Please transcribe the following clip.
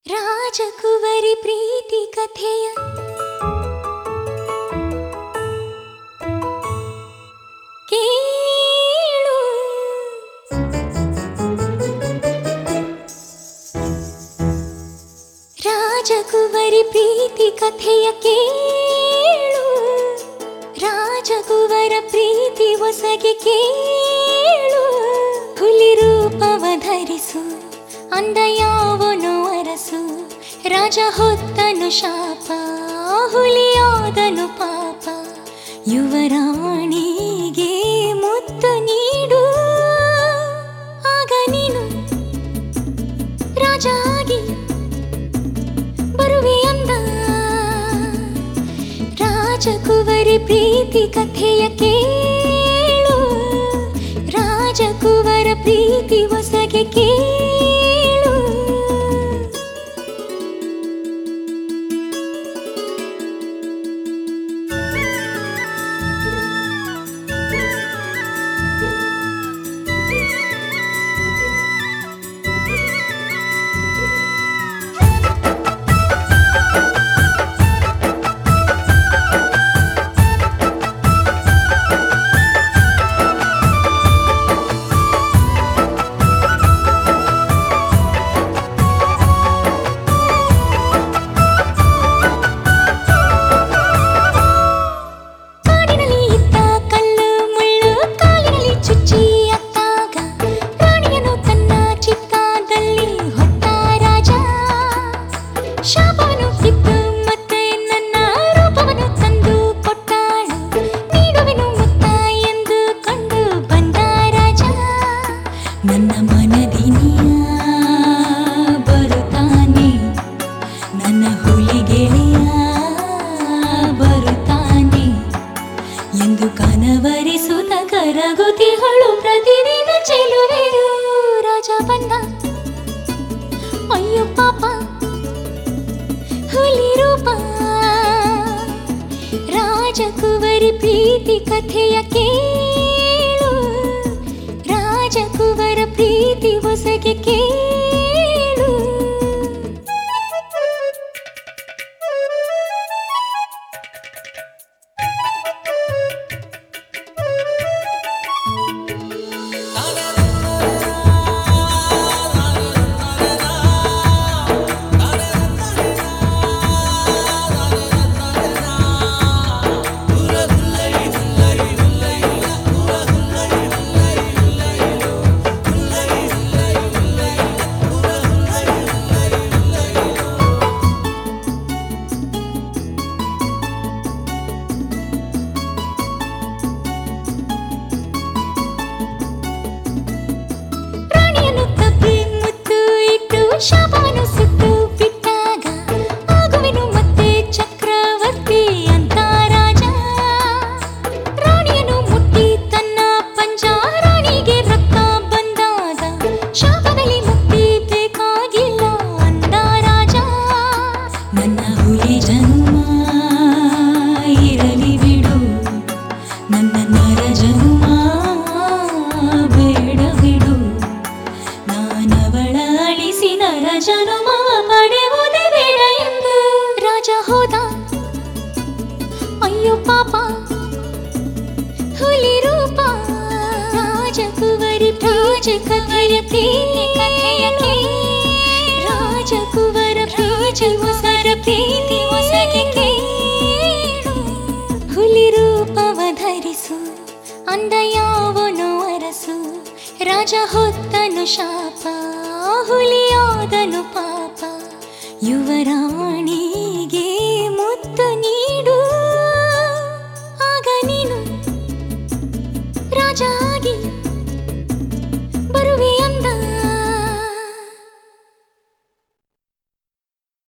ರಾಜಕುವರಿ ಪ್ರೀತಿ ಕಥೆಯ ಕೇಳು ರಾಜಕುವರಿ ಪ್ರೀತಿ ಕಥೆಯ ಕೇಳು ರಾಜಕುವರ ಪ್ರೀತಿ ಒಸಗೆ ಕೇಳು ಹುಲಿ ರೂಪವ ಧರಿಸು ಅಂದ ಯಾವನು ಅರಸು ರಾಜ ಹೊತ್ತನು ಶಾಪ ಹುಲಿಯಾದನು ಪಾಪ ಯುವರಾಣಿಗೆ ಮುತ್ತು ನೀಡು ಆಗ ನೀನು ರಾಜ ಆಗಿ ಬರುವೆ ಅಂದ ರಾಜಕುವರಿ ಪ್ರೀತಿ ಕಥೆಯ ಕೇಳು ರಾಜಕುವರ ಪ್ರೀತಿ ಹೊಸಗೆ ಕೇಳು ಕಾಡಿನಲ್ಲಿ ಇದ್ದ ಕಲ್ಲು ಮುಳ್ಳು ಕಾಲಿನಲ್ಲಿ ಚುಚ್ಚಿ ಅತ್ತಾಗ ರಾಣಿಯನು ತನ್ನ ಚಿತ್ತಾದಲ್ಲಿ ಹೊತ್ತ ರಾಜ ಶಾಪವನ್ನು ಬಿದ್ದು ಮತ್ತೆ ನನ್ನ ರೂಪವನ್ನು ತಂದು ಕೊಟ್ಟಾಳು ನೀಡುವೆನು ಮುತ್ತ ಎಂದು ಕಂಡು ಬಂದ ರಾಜ ನನ್ನ ಮನದಿನಿಯ ಬರುತ್ತಾನೆ ನನ್ನ ಹುಲಿಗೆಳೆಯ ಬರುತ್ತಾನೆ ಎಂದು ಕನವರಿಸುತ್ತ ಕರಗುತಿಹಳು ಪ್ರತಿದಿನ ಚೆಲುವೆರು ರಾಜ ಬಂದ ಅಯ್ಯೋ ಪಾಪ ಹುಲಿ ರೂಪ ರಾಜಕುವರಿ ಪ್ರೀತಿ ಕಥೆಯ ಕೇಳು ರಾಜಕುವರ ಪ್ರೀತಿ ಹೊಸಗೆ ಕೇಳು ರಾಣಿಯನ್ನು ತಪ್ಪಿ ಮುತ್ತು ಇಟ್ಟು ಶಾಪವನ್ನು ಸುಟ್ಟು ಬಿಟ್ಟಾಗ ಆಗುವೆನು ಮತ್ತೆ ಚಕ್ರವರ್ತಿ ಅಂತ ರಾಜ ರಾಣಿಯನ್ನು ಮುಟ್ಟಿ ತನ್ನ ಪಂಜ ರಾಣಿಗೆ ರಕ್ತ ಬಂದಾಗ ಶಾಪದಲ್ಲಿ ಮುಕ್ತಿ ಬೇಕಾಗಿಲ್ಲ ಅಂದ ರಾಜ ನನ್ನ ಹುಲಿ ಜನ್ಮ ಇರಲಿ ಬಿಡು ನನ್ನ ನರ ಜನ್ಮ ಬೇಡ ಬಿಡು ನಾನವಳ ಅಳಿಸಿ ನರ ಜನ್ಮ ಪಡೆಯುವುದೇ ಬೇಡ ಎಂದು ರಾಜ ಹೋದ ಅಯ್ಯೋ ಪಾಪ ಹುಲಿ ರೂಪ ರಾಜಕುವರಿ ರಾಜ ಕಥೆಯ ಪ್ರೀತಿ ಕಥೆಯ ರಾಜಕುವರ ಪ್ರೀತಿ ಹೊಸರ ಪ್ರೀತಿ ಹೊಸಗೆ ಕೇಳು ಹುಲಿ ರೂಪವ ಧರಿಸು ಅಂದ ಯಾವನು ಅರಸು ರಾಜ ಹೊತ್ತನು ಶಾಪ ಹುಲಿಯಾದನು ಪಾಪ ಯುವರಾಣಿಗೆ ಮುತ್ತು ನೀಡು ಆಗ ನೀನು ರಾಜ